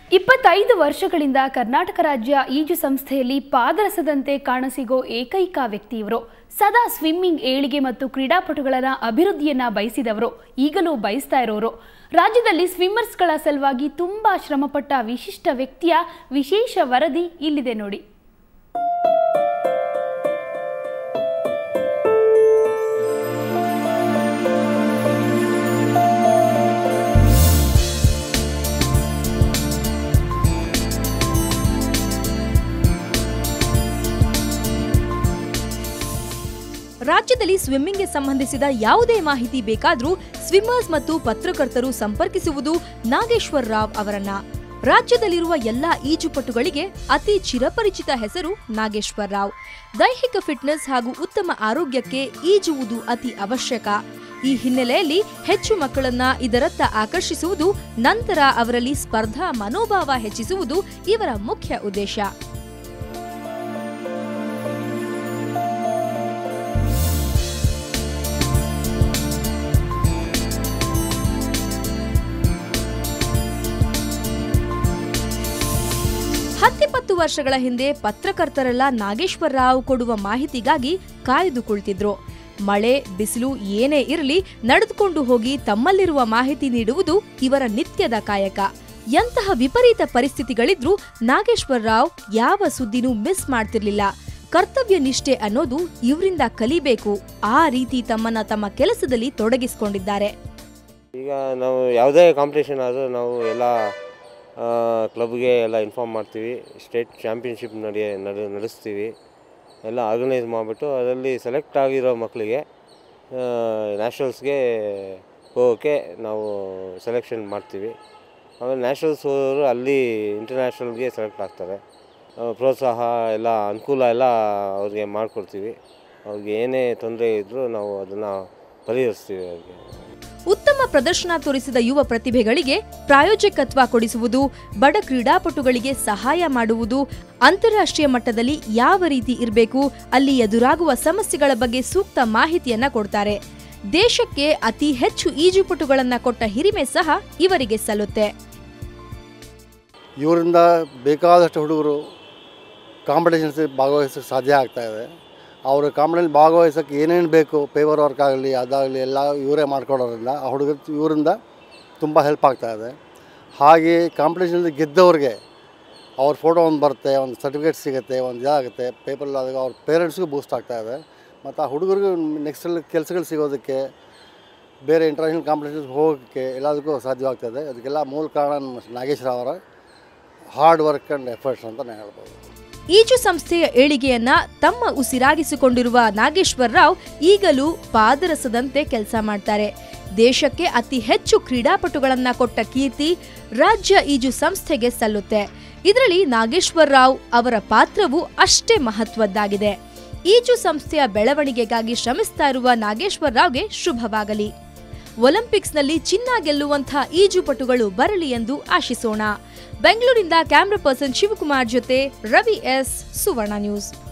ಇಪ್ಪತ್ತೈದು ವರ್ಷಗಳಿಂದ ಕರ್ನಾಟಕ ರಾಜ್ಯ ಈಜು ಸಂಸ್ಥೆಯಲ್ಲಿ ಪಾದರಸದಂತೆ ಕಾಣಸಿಗೋ ಏಕೈಕ ವ್ಯಕ್ತಿ ಇವರು ಸದಾ ಸ್ವಿಮ್ಮಿಂಗ್ ಏಳಿಗೆ ಮತ್ತು ಕ್ರೀಡಾಪಟುಗಳ ಅಭಿವೃದ್ಧಿಯನ್ನ ಬಯಸಿದವರು ಈಗಲೂ ಬಯಸ್ತಾ ಇರೋರು ರಾಜ್ಯದಲ್ಲಿ ಸ್ವಿಮ್ಮರ್ಸ್ಗಳ ಸಲುವಾಗಿ ತುಂಬಾ ಶ್ರಮಪಟ್ಟ ವಿಶಿಷ್ಟ ವ್ಯಕ್ತಿಯ ವಿಶೇಷ ವರದಿ ಇಲ್ಲಿದೆ ನೋಡಿ ರಾಜ್ಯದಲ್ಲಿ ಸ್ವಿಮ್ಮಿಂಗ್ಗೆ ಸಂಬಂಧಿಸಿದ ಯಾವುದೇ ಮಾಹಿತಿ ಬೇಕಾದರೂ ಸ್ವಿಮ್ಮರ್ಸ್ ಮತ್ತು ಪತ್ರಕರ್ತರು ಸಂಪರ್ಕಿಸುವುದು ನಾಗೇಶ್ವರ್ ರಾವ್ ಅವರನ್ನ ರಾಜ್ಯದಲ್ಲಿರುವ ಎಲ್ಲಾ ಈಜುಪಟುಗಳಿಗೆ ಅತಿ ಚಿರಪರಿಚಿತ ಹೆಸರು ನಾಗೇಶ್ವರ್ ರಾವ್ ದೈಹಿಕ ಫಿಟ್ನೆಸ್ ಹಾಗೂ ಉತ್ತಮ ಆರೋಗ್ಯಕ್ಕೆ ಈಜುವುದು ಅತಿ ಅವಶ್ಯಕ ಈ ಹಿನ್ನೆಲೆಯಲ್ಲಿ ಹೆಚ್ಚು ಮಕ್ಕಳನ್ನ ಇದರತ್ತ ಆಕರ್ಷಿಸುವುದು ನಂತರ ಅವರಲ್ಲಿ ಸ್ಪರ್ಧಾ ಮನೋಭಾವ ಹೆಚ್ಚಿಸುವುದು ಇವರ ಮುಖ್ಯ ಉದ್ದೇಶ ಹತ್ತಿಪ್ಪತ್ತು ವರ್ಷಗಳ ಹಿಂದೆ ಪತ್ರಕರ್ತರೆಲ್ಲ ನಾಗೇಶ್ವರ ರಾವ್ ಕೊಡುವ ಮಾಹಿತಿಗಾಗಿ ಕಾಯ್ದು ಕುಳಿತಿದ್ರು ಮಳೆ ಬಿಸಿಲು ಏನೇ ಇರಲಿ ನಡೆದುಕೊಂಡು ಹೋಗಿ ತಮ್ಮಲ್ಲಿರುವ ಮಾಹಿತಿ ನೀಡುವುದು ಇವರ ನಿತ್ಯದ ಕಾಯಕ ಎಂತಹ ವಿಪರೀತ ಪರಿಸ್ಥಿತಿಗಳಿದ್ರೂ ನಾಗೇಶ್ವರ ರಾವ್ ಯಾವ ಸುದ್ದಿನೂ ಮಿಸ್ ಮಾಡ್ತಿರ್ಲಿಲ್ಲ ಕರ್ತವ್ಯ ನಿಷ್ಠೆ ಅನ್ನೋದು ಇವರಿಂದ ಕಲಿಬೇಕು ಆ ರೀತಿ ತಮ್ಮನ್ನ ತಮ್ಮ ಕೆಲಸದಲ್ಲಿ ತೊಡಗಿಸಿಕೊಂಡಿದ್ದಾರೆ ಈಗ ನಾವು ಯಾವುದೇ ಕಾಂಪಿಟೇಷನ್ ಆದರೂ ನಾವು ಎಲ್ಲ ಕ್ಲಬ್ಗೆ ಎಲ್ಲ ಇನ್ಫಾರ್ಮ್ ಮಾಡ್ತೀವಿ ಸ್ಟೇಟ್ ಚಾಂಪಿಯನ್ಶಿಪ್ ನಡೆಯ ನಡೆ ನಡೆಸ್ತೀವಿ ಎಲ್ಲ ಆರ್ಗನೈಸ್ ಮಾಡಿಬಿಟ್ಟು ಅದರಲ್ಲಿ ಸೆಲೆಕ್ಟ್ ಆಗಿರೋ ಮಕ್ಕಳಿಗೆ ನ್ಯಾಷನಲ್ಸ್ಗೆ ಹೋಗೋಕ್ಕೆ ನಾವು ಸೆಲೆಕ್ಷನ್ ಮಾಡ್ತೀವಿ ಆಮೇಲೆ ನ್ಯಾಷನಲ್ಸ್ ಹೋದವರು ಅಲ್ಲಿ ಇಂಟರ್ನ್ಯಾಷನಲ್ಗೆ ಸೆಲೆಕ್ಟ್ ಆಗ್ತಾರೆ ಆ, ಪ್ರೋತ್ಸಾಹ ಎಲ್ಲ ಅನುಕೂಲ ಎಲ್ಲ ಅವ್ರಿಗೆ ಮಾಡಿಕೊಡ್ತೀವಿ ಅವ್ರಿಗೆ ಏನೇ ತೊಂದರೆ ಇದ್ದರೂ ನಾವು ಅದನ್ನು ಪರಿಹರಿಸ್ತೀವಿ ಅವ್ರಿಗೆ ಉತ್ತಮ ಪ್ರದರ್ಶನ ತೋರಿಸಿದ ಯುವ ಪ್ರತಿಭೆಗಳಿಗೆ ಪ್ರಾಯೋಜಕತ್ವ ಕೊಡಿಸುವುದು ಬಡ ಕ್ರೀಡಾಪಟುಗಳಿಗೆ ಸಹಾಯ ಮಾಡುವುದು ಅಂತಾರಾಷ್ಟ್ರೀಯ ಮಟ್ಟದಲ್ಲಿ ಯಾವ ರೀತಿ ಇರಬೇಕು ಅಲ್ಲಿ ಎದುರಾಗುವ ಸಮಸ್ಯೆಗಳ ಬಗ್ಗೆ ಸೂಕ್ತ ಮಾಹಿತಿಯನ್ನ ಕೊಡ್ತಾರೆ ದೇಶಕ್ಕೆ ಅತಿ ಹೆಚ್ಚು ಈಜುಪಟುಗಳನ್ನ ಕೊಟ್ಟ ಹಿರಿಮೆ ಸಹ ಇವರಿಗೆ ಸಲ್ಲುತ್ತೆ ಇವರಿಂದ ಬೇಕಾದಷ್ಟು ಹುಡುಗರು ಕಾಂಪಿಟೇಷನ್ಸ್ ಭಾಗವಹಿಸೋಕ್ಕೆ ಸಾಧ್ಯ ಆಗ್ತಾ ಇದೆ ಅವರು ಕಾಂಪಿಟೇಷನ್ ಭಾಗವಹಿಸೋಕ್ಕೆ ಏನೇನು ಬೇಕು ಪೇಪರ್ ವರ್ಕ್ ಆಗಲಿ ಅದಾಗಲಿ ಎಲ್ಲ ಇವರೇ ಮಾಡ್ಕೊಡೋದ್ರಿಂದ ಆ ಹುಡುಗರು ಇವರಿಂದ ತುಂಬ ಹೆಲ್ಪ್ ಆಗ್ತಾ ಇದೆ ಹಾಗೆ ಕಾಂಪಿಟೇಷನಲ್ಲಿ ಗೆದ್ದವ್ರಿಗೆ ಅವ್ರ ಫೋಟೋ ಒಂದು ಬರುತ್ತೆ ಒಂದು ಸರ್ಟಿಫಿಕೇಟ್ ಸಿಗುತ್ತೆ ಒಂದು ಇದಾಗುತ್ತೆ ಪೇಪರ್ ಆದಾಗ ಅವ್ರ ಪೇರೆಂಟ್ಸ್ಗೂ ಬೂಸ್ಟ್ ಆಗ್ತಾ ಇದೆ ಮತ್ತು ಆ ಹುಡುಗರಿಗೂ ನೆಕ್ಸ್ಟಲ್ಲಿ ಕೆಲಸಗಳು ಸಿಗೋದಕ್ಕೆ ಬೇರೆ ಇಂಟರ್ನ್ಯಾಷನಲ್ ಕಾಂಪಿಟೇಷನ್ಸ್ ಹೋಗೋಕ್ಕೆ ಎಲ್ಲದಕ್ಕೂ ಸಾಧ್ಯವಾಗ್ತದೆ ಅದಕ್ಕೆಲ್ಲ ಮೂಲ ಕಾರಣ ನಮ್ಮ ನಾಗೇಶ್ ರಾವ್ ಅವರ ಹಾರ್ಡ್ ವರ್ಕ್ ಆ್ಯಂಡ್ ಎಫರ್ಟ್ಸ್ ಅಂತ ನಾನು ಹೇಳ್ಬೋದು ಈಜು ಸಂಸ್ಥೆಯ ಏಳಿಗೆಯನ್ನ ತಮ್ಮ ಉಸಿರಾಗಿಸಿಕೊಂಡಿರುವ ನಾಗೇಶ್ವರ ರಾವ್ ಈಗಲೂ ಪಾದರಸದಂತೆ ಕೆಲಸ ಮಾಡ್ತಾರೆ ದೇಶಕ್ಕೆ ಅತಿ ಹೆಚ್ಚು ಕ್ರೀಡಾಪಟುಗಳನ್ನ ಕೊಟ್ಟ ಕೀರ್ತಿ ರಾಜ್ಯ ಈಜು ಸಂಸ್ಥೆಗೆ ಸಲ್ಲುತ್ತೆ ಇದರಲ್ಲಿ ನಾಗೇಶ್ವರ ರಾವ್ ಅವರ ಪಾತ್ರವು ಅಷ್ಟೇ ಮಹತ್ವದ್ದಾಗಿದೆ ಈಜು ಸಂಸ್ಥೆಯ ಬೆಳವಣಿಗೆಗಾಗಿ ಶ್ರಮಿಸ್ತಾ ಇರುವ ನಾಗೇಶ್ವರ ರಾವ್ಗೆ ಶುಭವಾಗಲಿ ಒಲಿಂಪಿಕ್ಸ್ನಲ್ಲಿ ಚಿನ್ನ ಗೆಲ್ಲುವಂಥ ಈಜುಪಟುಗಳು ಬರಲಿ ಎಂದು ಆಶಿಸೋಣ ಬೆಂಗಳೂರಿಂದ ಕ್ಯಾಮ್ರಾ ಪರ್ಸನ್ ಶಿವಕುಮಾರ್ ಜೊತೆ ರವಿ ಎಸ್ ಸುವರ್ಣ ನ್ಯೂಸ್